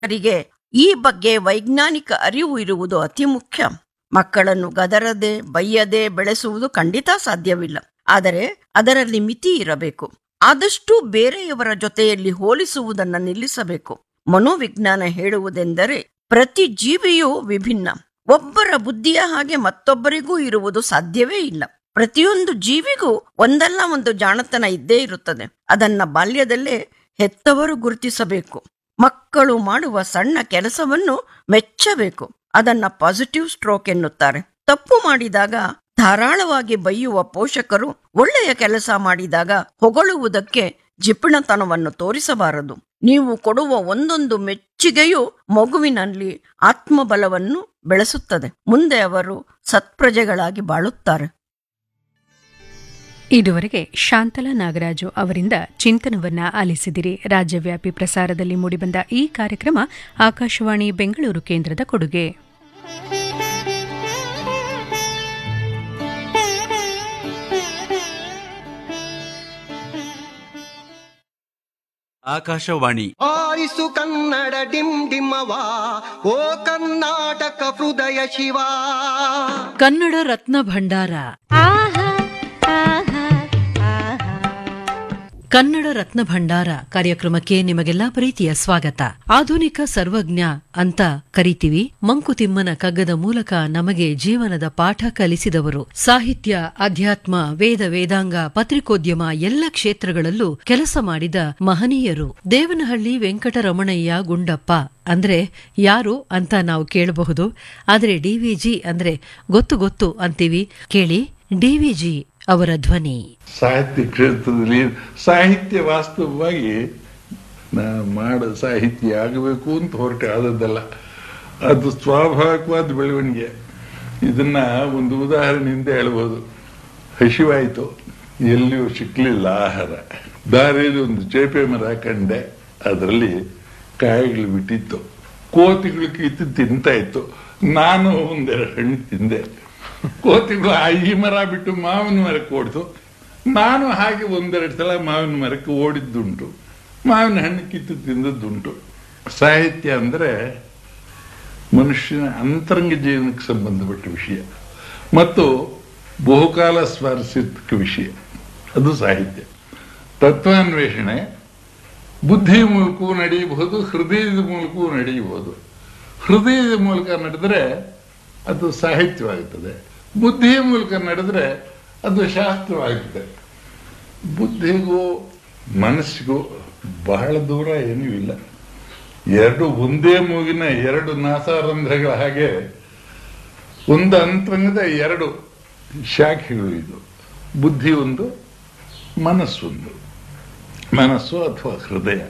ಪೋಷಕರಿಗೆ ಈ ಬಗ್ಗೆ ವೈಜ್ಞಾನಿಕ ಅರಿವು ಇರುವುದು ಅತಿ ಮುಖ್ಯ ಮಕ್ಕಳನ್ನು ಗದರದೆ ಬೈಯದೆ ಬೆಳೆಸುವುದು ಖಂಡಿತ ಸಾಧ್ಯವಿಲ್ಲ ಆದರೆ ಅದರಲ್ಲಿ ಮಿತಿ ಇರಬೇಕು ಆದಷ್ಟು ಬೇರೆಯವರ ಜೊತೆಯಲ್ಲಿ ಹೋಲಿಸುವುದನ್ನು ನಿಲ್ಲಿಸಬೇಕು ಮನೋವಿಜ್ಞಾನ ಹೇಳುವುದೆಂದರೆ ಪ್ರತಿ ಜೀವಿಯೂ ವಿಭಿನ್ನ ಒಬ್ಬರ ಬುದ್ಧಿಯ ಹಾಗೆ ಮತ್ತೊಬ್ಬರಿಗೂ ಇರುವುದು ಸಾಧ್ಯವೇ ಇಲ್ಲ ಪ್ರತಿಯೊಂದು ಜೀವಿಗೂ ಒಂದಲ್ಲ ಒಂದು ಜಾಣತನ ಇದ್ದೇ ಇರುತ್ತದೆ ಅದನ್ನ ಬಾಲ್ಯದಲ್ಲೇ ಹೆತ್ತವರು ಗುರುತಿಸಬೇಕು ಮಕ್ಕಳು ಮಾಡುವ ಸಣ್ಣ ಕೆಲಸವನ್ನು ಮೆಚ್ಚಬೇಕು ಅದನ್ನ ಪಾಸಿಟಿವ್ ಸ್ಟ್ರೋಕ್ ಎನ್ನುತ್ತಾರೆ ತಪ್ಪು ಮಾಡಿದಾಗ ಧಾರಾಳವಾಗಿ ಬೈಯುವ ಪೋಷಕರು ಒಳ್ಳೆಯ ಕೆಲಸ ಮಾಡಿದಾಗ ಹೊಗಳುವುದಕ್ಕೆ ಜಿಪಣತನವನ್ನು ತೋರಿಸಬಾರದು ನೀವು ಕೊಡುವ ಒಂದೊಂದು ಮೆಚ್ಚುಗೆಯು ಮಗುವಿನಲ್ಲಿ ಆತ್ಮಬಲವನ್ನು ಬೆಳೆಸುತ್ತದೆ ಮುಂದೆ ಅವರು ಸತ್ಪ್ರಜೆಗಳಾಗಿ ಬಾಳುತ್ತಾರೆ ಇದುವರೆಗೆ ಶಾಂತಲಾ ನಾಗರಾಜು ಅವರಿಂದ ಚಿಂತನವನ್ನ ಆಲಿಸಿದಿರಿ ರಾಜ್ಯವ್ಯಾಪಿ ಪ್ರಸಾರದಲ್ಲಿ ಮೂಡಿಬಂದ ಈ ಕಾರ್ಯಕ್ರಮ ಆಕಾಶವಾಣಿ ಬೆಂಗಳೂರು ಕೇಂದ್ರದ ಕೊಡುಗೆ ಆಕಾಶವಾಣಿ ಆರಿಸು ಕನ್ನಡ ಡಿಮ್ ಡಿಮ್ಮವ ಓ ಕರ್ನಾಟಕ ಹೃದಯ ಶಿವ ಕನ್ನಡ ರತ್ನ ಭಂಡಾರ ಕನ್ನಡ ರತ್ನ ಭಂಡಾರ ಕಾರ್ಯಕ್ರಮಕ್ಕೆ ನಿಮಗೆಲ್ಲಾ ಪ್ರೀತಿಯ ಸ್ವಾಗತ ಆಧುನಿಕ ಸರ್ವಜ್ಞ ಅಂತ ಕರಿತೀವಿ ಮಂಕುತಿಮ್ಮನ ಕಗ್ಗದ ಮೂಲಕ ನಮಗೆ ಜೀವನದ ಪಾಠ ಕಲಿಸಿದವರು ಸಾಹಿತ್ಯ ಅಧ್ಯಾತ್ಮ ವೇದ ವೇದಾಂಗ ಪತ್ರಿಕೋದ್ಯಮ ಎಲ್ಲ ಕ್ಷೇತ್ರಗಳಲ್ಲೂ ಕೆಲಸ ಮಾಡಿದ ಮಹನೀಯರು ದೇವನಹಳ್ಳಿ ವೆಂಕಟರಮಣಯ್ಯ ಗುಂಡಪ್ಪ ಅಂದ್ರೆ ಯಾರು ಅಂತ ನಾವು ಕೇಳಬಹುದು ಆದ್ರೆ ಡಿವಿಜಿ ಅಂದ್ರೆ ಗೊತ್ತು ಗೊತ್ತು ಅಂತೀವಿ ಕೇಳಿ ಡಿವಿಜಿ ಅವರ ಧ್ವನಿ ಸಾಹಿತ್ಯ ಕ್ಷೇತ್ರದಲ್ಲಿ ಸಾಹಿತ್ಯ ವಾಸ್ತವವಾಗಿ ನಾ ಮಾಡೋ ಸಾಹಿತ್ಯ ಆಗಬೇಕು ಅಂತ ಹೊರಟೆ ಆದದ್ದಲ್ಲ ಅದು ಸ್ವಾಭಾವಿಕವಾದ ಬೆಳವಣಿಗೆ ಇದನ್ನ ಒಂದು ಉದಾಹರಣೆಯಿಂದ ಹೇಳ್ಬೋದು ಹಸಿವಾಯಿತು ಎಲ್ಲಿಯೂ ಸಿಕ್ಕಲಿಲ್ಲ ಆಹಾರ ದಾರಿಯಲ್ಲಿ ಒಂದು ಚೇಪೆ ಮರ ಕಂಡೆ ಅದರಲ್ಲಿ ಕಾಯಿಗಳು ಬಿಟ್ಟಿತ್ತು ಕೋತಿಗಳು ಕಿತ್ತು ತಿಂತಾ ಇತ್ತು ನಾನು ಒಂದೆರಡು ಹಣ್ಣು ತಿಂದೆ ಕೋತಿಗಳು ಆ ಈ ಮರ ಬಿಟ್ಟು ಮಾವಿನ ಮರಕ್ಕೆ ಓಡಿತು ನಾನು ಹಾಗೆ ಒಂದೆರಡು ಸಲ ಮಾವಿನ ಮರಕ್ಕೆ ಓಡಿದ್ದುಂಟು ಮಾವಿನ ಹಣ್ಣು ಕಿತ್ತು ತಿಂದದ್ದುಂಟು ಸಾಹಿತ್ಯ ಅಂದರೆ ಮನುಷ್ಯನ ಅಂತರಂಗ ಜೀವನಕ್ಕೆ ಸಂಬಂಧಪಟ್ಟ ವಿಷಯ ಮತ್ತು ಬಹುಕಾಲ ಸ್ವಾರಸ್ಯಕ ವಿಷಯ ಅದು ಸಾಹಿತ್ಯ ತತ್ವಾನ್ವೇಷಣೆ ಬುದ್ಧಿಯ ಮೂಲಕವೂ ನಡೆಯಬಹುದು ಹೃದಯದ ಮೂಲಕವೂ ನಡೆಯಬಹುದು ಹೃದಯದ ಮೂಲಕ ನಡೆದರೆ ಅದು ಸಾಹಿತ್ಯವಾಗುತ್ತದೆ ಬುದ್ಧಿಯ ಮೂಲಕ ನಡೆದರೆ ಅದು ಶಾಸ್ತ್ರವಾಗುತ್ತದೆ ಬುದ್ಧಿಗೂ ಮನಸ್ಸಿಗೂ ಬಹಳ ದೂರ ಏನೂ ಇಲ್ಲ ಎರಡು ಒಂದೇ ಮೂಗಿನ ಎರಡು ನಾಸಾರಂಧ್ರಗಳ ಹಾಗೆ ಒಂದು ಅಂತರಂಗದ ಎರಡು ಶಾಖೆಗಳು ಇದು ಬುದ್ಧಿ ಒಂದು ಮನಸ್ಸೊಂದು ಮನಸ್ಸು ಅಥವಾ ಹೃದಯ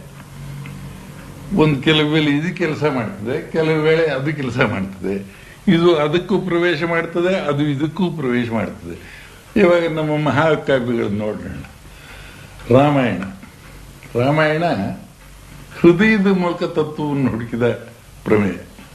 ಒಂದು ಕೆಲವು ವೇಳೆ ಇದು ಕೆಲಸ ಮಾಡ್ತದೆ ಕೆಲವು ವೇಳೆ ಅದು ಕೆಲಸ ಮಾಡ್ತದೆ ಇದು ಅದಕ್ಕೂ ಪ್ರವೇಶ ಮಾಡ್ತದೆ ಅದು ಇದಕ್ಕೂ ಪ್ರವೇಶ ಮಾಡ್ತದೆ ಇವಾಗ ನಮ್ಮ ಮಹಾಕಾವ್ಯಗಳನ್ನು ನೋಡೋಣ ರಾಮಾಯಣ ರಾಮಾಯಣ ಹೃದಯದ ಮೂಲಕ ತತ್ವವನ್ನು ಹುಡುಕಿದ ಪ್ರಮೇಯ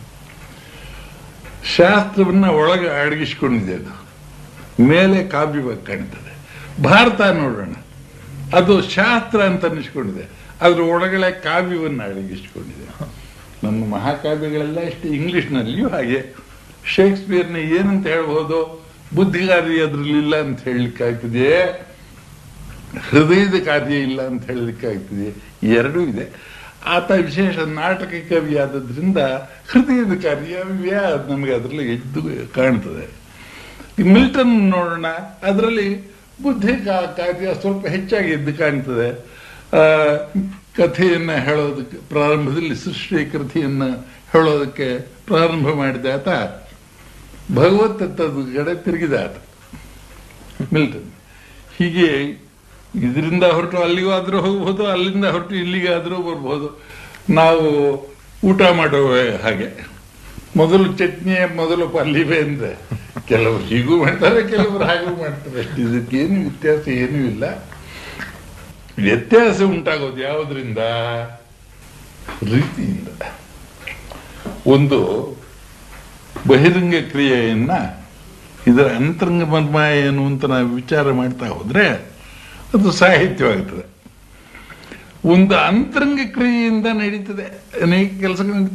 ಶಾಸ್ತ್ರವನ್ನ ಒಳಗೆ ಅಡಗಿಸಿಕೊಂಡಿದೆ ಅದು ಮೇಲೆ ಕಾವ್ಯವಾಗಿ ಕಾಣ್ತದೆ ಭಾರತ ನೋಡೋಣ ಅದು ಶಾಸ್ತ್ರ ಅಂತ ಅನ್ನಿಸ್ಕೊಂಡಿದೆ ಅದ್ರ ಒಳಗಡೆ ಕಾವ್ಯವನ್ನು ಅಡಗಿಸಿಕೊಂಡಿದೆ ನಮ್ಮ ಮಹಾಕಾವ್ಯಗಳೆಲ್ಲ ಇಷ್ಟು ಇಂಗ್ಲಿಷ್ನಲ್ಲಿಯೂ ಹಾಗೆ ಶೇಕ್ಸ್ಪಿಯರ್ನ ಏನಂತ ಹೇಳ್ಬೋದು ಬುದ್ಧಿಗಾರಿ ಅದ್ರಲ್ಲಿಲ್ಲ ಅಂತ ಹೇಳಲಿಕ್ಕಾಗ್ತದೆ ಹೃದಯದ ಕಾರ್ಯ ಇಲ್ಲ ಅಂತ ಹೇಳಲಿಕ್ಕಾಗ್ತದೆ ಎರಡೂ ಇದೆ ಆತ ವಿಶೇಷ ನಾಟಕ ಕವಿ ಆದದ್ರಿಂದ ಹೃದಯದ ಕಾರ್ಯ ವ್ಯಾ ನಮಗೆ ಅದರಲ್ಲಿ ಎದ್ದು ಕಾಣ್ತದೆ ಈ ಮಿಲ್ಟನ್ ನೋಡೋಣ ಅದರಲ್ಲಿ ಬುದ್ಧಿ ಕಾ- ಕಾರ್ಯ ಸ್ವಲ್ಪ ಹೆಚ್ಚಾಗಿ ಎದ್ದು ಕಾಣ್ತದೆ ಆ, ಕಥೆಯನ್ನ ಹೇಳೋದಕ್ಕೆ ಪ್ರಾರಂಭದಲ್ಲಿ ಸೃಷ್ಟಿ ಕೃತಿಯನ್ನ ಹೇಳೋದಕ್ಕೆ ಪ್ರಾರಂಭ ಮಾಡಿದ ಆತ ಭಗವತ್ ತತ್ವದ ಕಡೆ ತಿರುಗಿದ ಆತ ಮಿಲ್ಟನ್ ಹೀಗೆ ಇದರಿಂದ ಹೊರಟು ಅಲ್ಲಿಗೂ ಆದ್ರೂ ಹೋಗ್ಬೋದು ಅಲ್ಲಿಂದ ಹೊರಟು ಇಲ್ಲಿಗಾದ್ರೂ ಬರ್ಬೋದು ನಾವು ಊಟ ಮಾಡುವ ಹಾಗೆ ಮೊದಲು ಚಟ್ನಿಯ ಮೊದಲು ಪಲ್ಲಿವೆ ಅಂದ್ರೆ ಕೆಲವರು ಹೀಗೂ ಮಾಡ್ತಾರೆ ಕೆಲವರು ಹಾಗೂ ಮಾಡ್ತಾರೆ ಅಷ್ಟೇ ಇದಕ್ಕೇನು ವ್ಯತ್ಯಾಸ ಏನೂ ಇಲ್ಲ ವ್ಯತ್ಯಾಸ ಉಂಟಾಗೋದು ಯಾವುದರಿಂದ ರೀತಿಯಿಂದ ಒಂದು ಬಹಿರಂಗ ಕ್ರಿಯೆಯನ್ನ ಇದರ ಅಂತರಂಗ ಮರ್ಮ ಏನು ಅಂತ ನಾವು ವಿಚಾರ ಮಾಡ್ತಾ ಹೋದ್ರೆ ಅದು ಸಾಹಿತ್ಯವಾಗ್ತದೆ ಒಂದು ಅಂತರಂಗ ಕ್ರಿಯೆಯಿಂದ ನಡೀತದೆ ಅನೇಕ ಕೆಲಸಗಳು